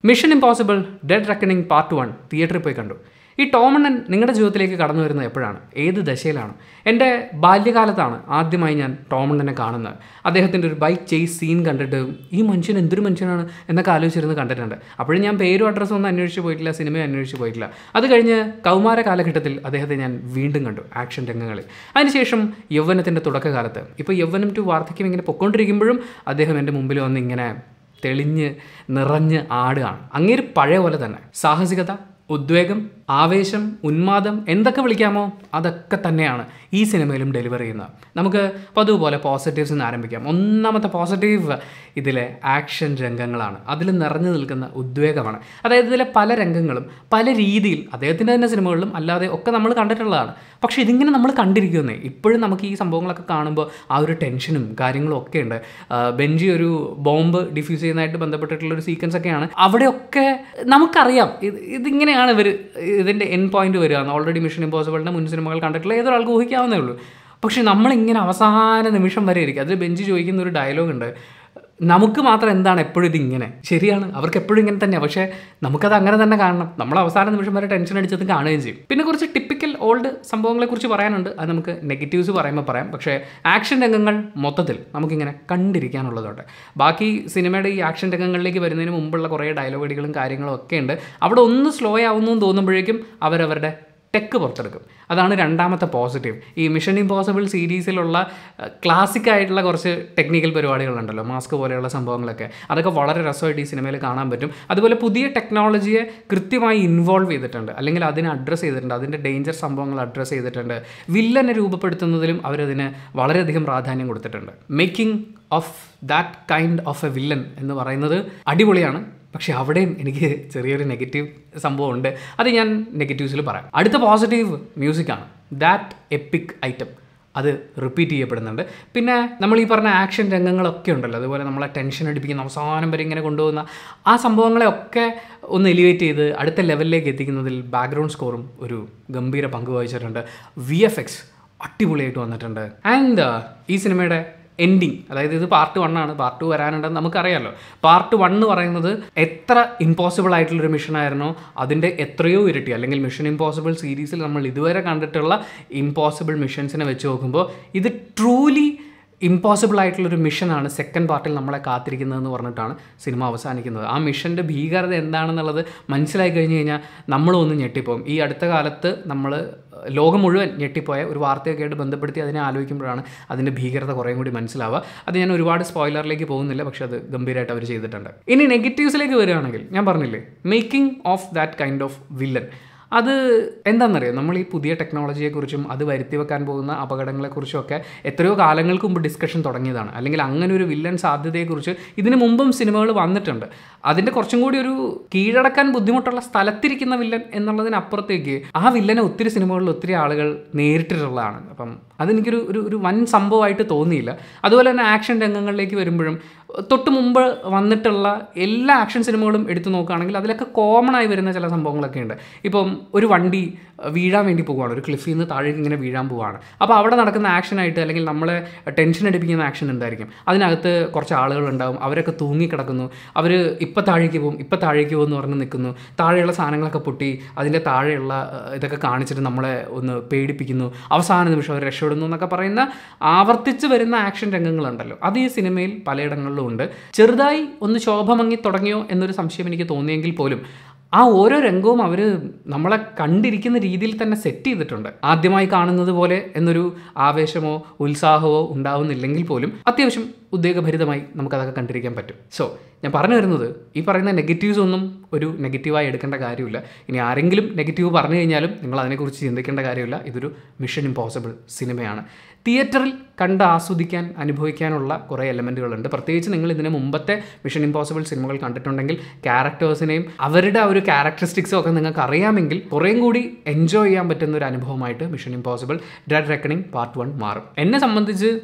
mission Impossible Dead Reckoning Part One തിയേറ്ററിൽ പോയി കണ്ടു ഈ ടോമണ്ണൻ നിങ്ങളുടെ ജീവിതത്തിലേക്ക് കടന്നു വരുന്നത് എപ്പോഴാണ് ഏത് ദശയിലാണ് എൻ്റെ ബാല്യകാലത്താണ് ആദ്യമായി ഞാൻ ടോമണ്ണനെ കാണുന്നത് അദ്ദേഹത്തിൻ്റെ ഒരു ബൈക്ക് ചേസ് സീൻ കണ്ടിട്ട് ഈ മനുഷ്യൻ എന്തൊരു മനുഷ്യനാണ് എന്നൊക്കെ ആലോചിച്ചിരുന്ന് കണ്ടിട്ടുണ്ട് അപ്പോഴും ഞാൻ പേരും അഡ്രസ്സും ഒന്നും അന്വേഷിച്ച് പോയിട്ടില്ല സിനിമയും അന്വേഷിച്ച് പോയിട്ടില്ല അത് കഴിഞ്ഞ് കൗമാര കാലഘട്ടത്തിൽ അദ്ദേഹത്തെ ഞാൻ വീണ്ടും കണ്ടു ആക്ഷൻ രംഗങ്ങളിൽ അതിനുശേഷം യൗവനത്തിൻ്റെ തുടക്കകാലത്ത് ഇപ്പോൾ യൗവനം ടു വാർദ്ധക്യം ഇങ്ങനെ പൊയ്ക്കൊണ്ടിരിക്കുമ്പോഴും അദ്ദേഹം എൻ്റെ മുമ്പിൽ വന്ന് ഇങ്ങനെ തെളിഞ്ഞ് നിറഞ്ഞ് ആടുകയാണ് അങ്ങേര് പഴയ പോലെ തന്നെ സാഹസികത ഉദ്വേഗം ആവേശം ഉന്മാദം എന്തൊക്കെ വിളിക്കാമോ അതൊക്കെ തന്നെയാണ് ഈ സിനിമയിലും ഡെലിവർ ചെയ്യുന്നത് നമുക്ക് പതുപോലെ പോസിറ്റീവ്സ് നിന്ന് ആരംഭിക്കാം ഒന്നാമത്തെ പോസിറ്റീവ് ഇതിലെ ആക്ഷൻ രംഗങ്ങളാണ് അതിൽ നിറഞ്ഞു നിൽക്കുന്ന ഉദ്വേഗമാണ് അതായത് ഇതിലെ പല രംഗങ്ങളും പല രീതിയിൽ അദ്ദേഹത്തിൻ്റെ തന്നെ സിനിമകളിലും അല്ലാതെ ഒക്കെ നമ്മൾ കണ്ടിട്ടുള്ളതാണ് പക്ഷേ ഇതിങ്ങനെ നമ്മൾ കണ്ടിരിക്കുന്നേ ഇപ്പോഴും നമുക്ക് ഈ സംഭവങ്ങളൊക്കെ കാണുമ്പോൾ ആ ഒരു ടെൻഷനും കാര്യങ്ങളും ഒക്കെ ഉണ്ട് ആ, ബെഞ്ചി ഒരു ബോംബ് ഡിഫ്യൂസ് ചെയ്യുന്നതായിട്ട് ബന്ധപ്പെട്ടിട്ടുള്ള ഒരു സീക്വൻസ് ഒക്കെയാണ് അവിടെയൊക്കെ നമുക്കറിയാം ഇത് ഇതിങ്ങനെയാണ് ഇവർ ഇതിൻ്റെ എൻ പോയിന്റ് വരിക ഓൾറെഡി മിഷൻ ഇമ്പോസിബിളിൻ്റെ മുൻ സിനിമകൾ കണ്ടിട്ടുള്ള ഏതൊരാൾക്ക് ഊഹിക്കാവുന്നേ ഉള്ളൂ പക്ഷേ നമ്മളിങ്ങനെ അവസാന നിമിഷം വരെ ഇരിക്കും അതിൽ ബെഞ്ച് ചോദിക്കുന്ന ഒരു ഡയലോഗ് ഉണ്ട് നമുക്ക് മാത്രം എന്താണ് എപ്പോഴും ഇതിങ്ങനെ ശരിയാണ് അവർക്ക് എപ്പോഴും ഇങ്ങനെ തന്നെയാണ് പക്ഷേ നമുക്കത് അങ്ങനെ തന്നെ കാണണം നമ്മൾ അവസാന നിമിഷം വരെ ടെൻഷൻ അടിച്ചത് കാണുകയും ചെയ്യും പിന്നെ കുറച്ച് ടിപ്പിക്കൽ ഓൾഡ് സംഭവങ്ങളെക്കുറിച്ച് പറയാനുണ്ട് അത് നമുക്ക് നെഗറ്റീവ്സ് പറയുമ്പോൾ പറയാം പക്ഷേ ആക്ഷൻ രംഗങ്ങൾ മൊത്തത്തിൽ നമുക്കിങ്ങനെ കണ്ടിരിക്കാനുള്ളതുണ്ട് ബാക്കി സിനിമയുടെ ഈ ആക്ഷൻ രംഗങ്ങളിലേക്ക് വരുന്നതിന് മുമ്പുള്ള കുറേ ഡയലോഗടികളും കാര്യങ്ങളും ഒക്കെ ഉണ്ട് അവിടെ ഒന്ന് സ്ലോ ആവുന്നു എന്ന് തോന്നുമ്പോഴേക്കും അവരവരുടെ ടെക്ക് പുറത്തെടുക്കും അതാണ് രണ്ടാമത്തെ പോസിറ്റീവ് ഈ മിഷൻ ഇമ്പോസിബിൾ സീരീസിലുള്ള ക്ലാസിക് ആയിട്ടുള്ള കുറച്ച് ടെക്നിക്കൽ പരിപാടികളുണ്ടല്ലോ മാസ്ക് പോലെയുള്ള സംഭവങ്ങളൊക്കെ അതൊക്കെ വളരെ രസമായിട്ട് ഈ സിനിമയിൽ കാണാൻ പറ്റും അതുപോലെ പുതിയ ടെക്നോളജിയെ കൃത്യമായി ഇൻവോൾവ് ചെയ്തിട്ടുണ്ട് അല്ലെങ്കിൽ അതിനെ അഡ്രസ്സ് ചെയ്തിട്ടുണ്ട് അതിൻ്റെ ഡേഞ്ചർ സംഭവങ്ങൾ അഡ്രസ്സ് ചെയ്തിട്ടുണ്ട് വില്ലനെ രൂപപ്പെടുത്തുന്നതിലും അവരതിന് വളരെയധികം പ്രാധാന്യം കൊടുത്തിട്ടുണ്ട് making of that kind of a villain എന്ന് പറയുന്നത് അടിപൊളിയാണ് പക്ഷേ അവിടെയും എനിക്ക് ചെറിയൊരു നെഗറ്റീവ് സംഭവം ഉണ്ട് അത് ഞാൻ നെഗറ്റീവ്സിൽ പറയാം അടുത്ത പോസിറ്റീവ് മ്യൂസിക്കാണ് ദാറ്റ് എപ്പിക് ഐറ്റം അത് റിപ്പീറ്റ് ചെയ്യപ്പെടുന്നുണ്ട് പിന്നെ നമ്മൾ ഈ പറഞ്ഞ ആക്ഷൻ രംഗങ്ങളൊക്കെ ഉണ്ടല്ലോ അതുപോലെ നമ്മളെ ടെൻഷൻ അടിപ്പിക്കുന്ന അവസാനം വരെ ഇങ്ങനെ കൊണ്ടുപോകുന്ന ആ സംഭവങ്ങളെയൊക്കെ ഒന്ന് എലിവേറ്റ് ചെയ്ത് അടുത്ത ലെവലിലേക്ക് എത്തിക്കുന്നതിൽ ബാക്ക്ഗ്രൗണ്ട് സ്കോറും ഒരു ഗംഭീര പങ്ക് വഹിച്ചിട്ടുണ്ട് വി എഫ് എക്സ് അടിപൊളിയായിട്ട് വന്നിട്ടുണ്ട് ആൻഡ് ഈ സിനിമയുടെ എൻഡിങ് അതായത് ഇത് പാർട്ട് വൺ ആണ് പാർട്ട് ടു വരാനുണ്ടെന്ന് നമുക്കറിയാമല്ലോ പാർട്ട് വൺ എന്ന് പറയുന്നത് എത്ര ഇമ്പോസിബിൾ ആയിട്ടുള്ളൊരു മിഷനായിരുന്നോ അതിൻ്റെ എത്രയോ ഇരട്ടി അല്ലെങ്കിൽ മിഷൻ ഇമ്പോസിബിൾ സീരീസിൽ നമ്മൾ ഇതുവരെ കണ്ടിട്ടുള്ള ഇമ്പോസിബിൾ മിഷൻസിനെ വെച്ച് നോക്കുമ്പോൾ ഇത് ട്രൂലി ഇമ്പോസിബിൾ ആയിട്ടുള്ളൊരു മിഷനാണ് സെക്കൻഡ് പാർട്ടിൽ നമ്മളെ കാത്തിരിക്കുന്നതെന്ന് പറഞ്ഞിട്ടാണ് സിനിമ അവസാനിക്കുന്നത് ആ മിഷൻ്റെ ഭീകരത എന്താണെന്നുള്ളത് മനസ്സിലായി കഴിഞ്ഞ് കഴിഞ്ഞാൽ നമ്മളും ഒന്ന് ഞെട്ടിപ്പോകും ഈ അടുത്ത കാലത്ത് നമ്മൾ ലോകം മുഴുവൻ ഞെട്ടിപ്പോയ ഒരു വാർത്തയൊക്കെ ആയിട്ട് ബന്ധപ്പെടുത്തി അതിനെ ആലോചിക്കുമ്പോഴാണ് അതിൻ്റെ ഭീകരത കുറേയും കൂടി മനസ്സിലാവുക അത് ഞാൻ ഒരുപാട് സ്പോയിലറിലേക്ക് പോകുന്നില്ല പക്ഷെ അത് ഗംഭീരമായിട്ട് അവർ ചെയ്തിട്ടുണ്ട് ഇനി നെഗറ്റീവ്സിലേക്ക് വരികയാണെങ്കിൽ ഞാൻ പറഞ്ഞില്ലേ making of that kind of villain അത് എന്താണെന്നറിയോ നമ്മൾ ഈ പുതിയ ടെക്നോളജിയെക്കുറിച്ചും അത് വരുത്തി വെക്കാൻ പോകുന്ന അപകടങ്ങളെക്കുറിച്ചും ഒക്കെ എത്രയോ കാലങ്ങൾക്ക് മുമ്പ് ഡിസ്കഷൻ തുടങ്ങിയതാണ് അല്ലെങ്കിൽ അങ്ങനെ ഒരു വില്ലൻ സാധ്യതയെക്കുറിച്ച് ഇതിനു മുമ്പും സിനിമകൾ വന്നിട്ടുണ്ട് അതിൻ്റെ കുറച്ചും കൂടി ഒരു കീഴടക്കാൻ ബുദ്ധിമുട്ടുള്ള സ്ഥലത്തിരിക്കുന്ന വില്ലൻ എന്നുള്ളതിനപ്പുറത്തേക്ക് ആ വില്ലനെ ഒത്തിരി സിനിമകളിൽ ഒത്തിരി ആളുകൾ നേരിട്ടിട്ടുള്ളതാണ് അപ്പം അതെനിക്കൊരു ഒരു ഒരു വൻ സംഭവമായിട്ട് തോന്നിയില്ല അതുപോലെ തന്നെ ആക്ഷൻ രംഗങ്ങളിലേക്ക് വരുമ്പോഴും തൊട്ട് മുമ്പ് വന്നിട്ടുള്ള എല്ലാ ആക്ഷൻ സിനിമകളും എടുത്തു നോക്കുകയാണെങ്കിൽ അതിലൊക്കെ കോമൺ ആയി വരുന്ന ചില സംഭവങ്ങളൊക്കെ ഉണ്ട് ഇപ്പം ഒരു വണ്ടി വീഴാൻ വേണ്ടി പോവുകയാണ് ഒരു ക്ലിഫിൽ നിന്ന് താഴേക്ക് ഇങ്ങനെ വീഴാൻ പോവുകയാണ് അപ്പോൾ അവിടെ നടക്കുന്ന ആക്ഷനായിട്ട് അല്ലെങ്കിൽ നമ്മളെ ടെൻഷൻ അടിപ്പിക്കുന്ന ആക്ഷൻ എന്തായിരിക്കും അതിനകത്ത് കുറച്ച് ആളുകളുണ്ടാവും അവരൊക്കെ തൂങ്ങിക്കിടക്കുന്നു അവർ ഇപ്പം താഴേക്ക് പോകും ഇപ്പം താഴേക്ക് പോകും എന്ന് പറഞ്ഞ് നിൽക്കുന്നു താഴെയുള്ള സാധനങ്ങളൊക്കെ പൊട്ടി അതിൻ്റെ താഴെയുള്ള ഏഹ്, ഇതൊക്കെ കാണിച്ചിട്ട് നമ്മളെ ഒന്ന് പേടിപ്പിക്കുന്നു അവസാന നിമിഷം അവർ രക്ഷപ്പെടുന്നു എന്നൊക്കെ പറയുന്ന ആവർത്തിച്ച് വരുന്ന ആക്ഷൻ രംഗങ്ങളുണ്ടല്ലോ അത് ഈ സിനിമയിൽ പലയിടങ്ങളിലും ഉണ്ട് ചെറുതായി ഒന്ന് ശോഭമങ്ങി തുടങ്ങിയോ എന്നൊരു സംശയം എനിക്ക് തോന്നിയെങ്കിൽ പോലും ആ ഓരോ രംഗവും അവർ നമ്മളെ കണ്ടിരിക്കുന്ന രീതിയിൽ തന്നെ സെറ്റ് ചെയ്തിട്ടുണ്ട് ആദ്യമായി കാണുന്നത് പോലെ എന്നൊരു ആവേശമോ ഉത്സാഹമോ ഉണ്ടാവുന്നില്ലെങ്കിൽ പോലും അത്യാവശ്യം ഉദ്വേഗഭരിതമായി നമുക്കതൊക്കെ കണ്ടിരിക്കാൻ പറ്റും സോ ഞാൻ പറഞ്ഞു വരുന്നത് ഈ പറയുന്ന നെഗറ്റീവ്സ് ഒന്നും ഒരു നെഗറ്റീവായി എടുക്കേണ്ട കാര്യമില്ല ഇനി ആരെങ്കിലും നെഗറ്റീവ് പറഞ്ഞു കഴിഞ്ഞാലും നിങ്ങൾ അതിനെക്കുറിച്ച് ചിന്തിക്കേണ്ട കാര്യമില്ല ഇതൊരു മിഷൻ ഇമ്പോസിബിൾ സിനിമയാണ് തിയേറ്ററിൽ കണ്ട് ആസ്വദിക്കാൻ അനുഭവിക്കാനുള്ള കുറേ എലമെൻറ്റുകളുണ്ട് പ്രത്യേകിച്ച് നിങ്ങൾ ഇതിന് മുമ്പത്തെ മിഷൻ ഇമ്പോസിബിൾ സിനിമകൾ കണ്ടിട്ടുണ്ടെങ്കിൽ ക്യാരക്ടേഴ്സിനെയും അവരുടെ ആ ഒരു ക്യാരക്ടറിസ്റ്റിക്സും ഒക്കെ നിങ്ങൾക്ക് അറിയാമെങ്കിൽ കുറേയും കൂടി എൻജോയ് ചെയ്യാൻ പറ്റുന്ന ഒരു അനുഭവമായിട്ട് Mission Impossible Dead Reckoning Part One മാറും എന്നെ സംബന്ധിച്ച്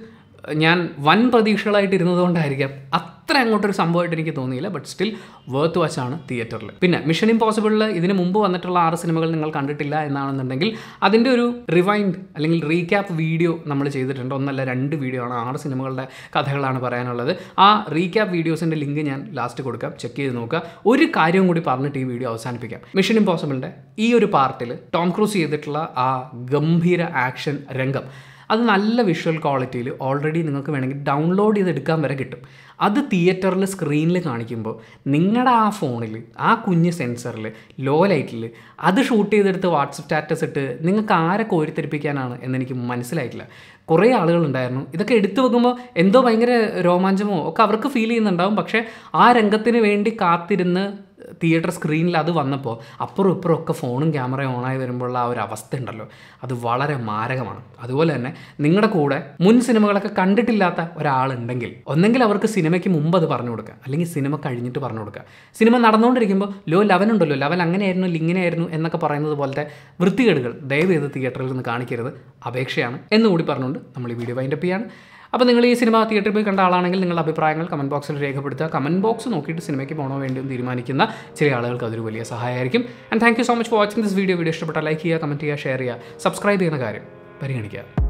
ഞാൻ വൻ പ്രതീക്ഷകളായിട്ട് ഇരുന്നതുകൊണ്ടായിരിക്കാം അത്ര അങ്ങോട്ടൊരു സംഭവമായിട്ട് എനിക്ക് തോന്നിയില്ല ബട്ട് സ്റ്റിൽ വേർത്ത് വാച്ചാണ് തിയേറ്ററിൽ പിന്നെ മിഷൻ ഇമ്പോസിബിളിൽ ഇതിന് മുമ്പ് വന്നിട്ടുള്ള ആറ് സിനിമകൾ നിങ്ങൾ കണ്ടിട്ടില്ല എന്നാണെന്നുണ്ടെങ്കിൽ അതിൻ്റെ ഒരു റിവൈൻഡ് അല്ലെങ്കിൽ റീക്യാപ്പ് വീഡിയോ നമ്മൾ ചെയ്തിട്ടുണ്ട് ഒന്നല്ല രണ്ട് വീഡിയോ ആണ് ആറ് സിനിമകളുടെ കഥകളാണ് പറയാനുള്ളത് ആ റീക്യാപ്പ് വീഡിയോസിൻ്റെ ലിങ്ക് ഞാൻ ലാസ്റ്റ് കൊടുക്കാം ചെക്ക് ചെയ്ത് നോക്കുക ഒരു കാര്യം കൂടി പറഞ്ഞിട്ട് ഈ വീഡിയോ അവസാനിപ്പിക്കാം മിഷൻ ഇമ്പോസിബിളിൻ്റെ ഈ ഒരു പാർട്ടിൽ ടോം ക്രൂസ് ചെയ്തിട്ടുള്ള ആ ഗംഭീര ആക്ഷൻ രംഗം അത് നല്ല വിഷ്വൽ ക്വാളിറ്റിയിൽ ഓൾറെഡി നിങ്ങൾക്ക് വേണമെങ്കിൽ ഡൗൺലോഡ് ചെയ്തെടുക്കാൻ വരെ കിട്ടും അത് തിയേറ്ററിൽ സ്ക്രീനിൽ കാണിക്കുമ്പോൾ നിങ്ങളുടെ ആ ഫോണിൽ ആ കുഞ്ഞ് സെൻസറിൽ ലോ ലൈറ്റിൽ അത് ഷൂട്ട് ചെയ്തെടുത്ത് വാട്സപ്പ് സ്റ്റാറ്റസ് ഇട്ട് നിങ്ങൾക്ക് ആരെ കോരിത്തെരിപ്പിക്കാനാണ് എന്നെനിക്ക് മനസ്സിലായിട്ടില്ല കുറേ ആളുകളുണ്ടായിരുന്നു ഇതൊക്കെ എടുത്തു വെക്കുമ്പോൾ എന്തോ ഭയങ്കര രോമാഞ്ചമോ ഒക്കെ അവർക്ക് ഫീൽ ചെയ്യുന്നുണ്ടാവും പക്ഷേ ആ രംഗത്തിന് വേണ്ടി കാത്തിരുന്ന് തിയേറ്റർ സ്ക്രീനിൽ അത് വന്നപ്പോൾ അപ്പുറം ഇപ്പുറം ഒക്കെ ഫോണും ക്യാമറയും ഓണായി വരുമ്പോഴുള്ള ആ ഒരു അവസ്ഥ ഉണ്ടല്ലോ അത് വളരെ മാരകമാണ് അതുപോലെ തന്നെ നിങ്ങളുടെ കൂടെ മുൻ സിനിമകളൊക്കെ കണ്ടിട്ടില്ലാത്ത ഒരാളുണ്ടെങ്കിൽ ഒന്നെങ്കിൽ അവർക്ക് സിനിമയ്ക്ക് മുമ്പ് അത് പറഞ്ഞു കൊടുക്കുക അല്ലെങ്കിൽ സിനിമ കഴിഞ്ഞിട്ട് പറഞ്ഞു കൊടുക്കുക സിനിമ നടന്നുകൊണ്ടിരിക്കുമ്പോൾ ലോ ലെവൻ ഉണ്ടല്ലോ ലെവൻ അങ്ങനെയായിരുന്നു ഇങ്ങനെയായിരുന്നു എന്നൊക്കെ പറയുന്നത് പോലത്തെ വൃത്തികേടുകൾ ദയവ് ചെയ്ത് തിയേറ്ററിൽ നിന്ന് കാണിക്കരുത് അപേക്ഷയാണ് എന്നുകൂടി പറഞ്ഞുകൊണ്ട് നമ്മൾ ഈ വീഡിയോ വൈൻഡപ്പ് ചെയ്യാണ് അപ്പോൾ നിങ്ങൾ ഈ സിനിമ തിയേറ്ററിൽ പോയി കണ്ട ആളാണെങ്കിൽ നിങ്ങളുടെ അഭിപ്രായങ്ങൾ കമൻറ്റ് ബോക്സിൽ രേഖപ്പെടുത്തുക കമൻറ്റ് ബോക്സ് നോക്കിയിട്ട് സിനിമയ്ക്ക് പോകണോ വേണ്ടിയോ എന്ന് തീരുമാനിക്കുന്ന ചില ആളുകൾക്ക് അതൊരു വലിയ സഹായമായിരിക്കും and thank you so much for watching this video video ഇഷ്ടപ്പെട്ടാൽ ലൈക്ക് ചെയ്യുക കമൻറ്റ് ചെയ്യുക ഷെയർ ചെയ്യുക സബ്സ്ക്രൈബ് ചെയ്യുന്ന കാര്യം പരിഗണിക്കുക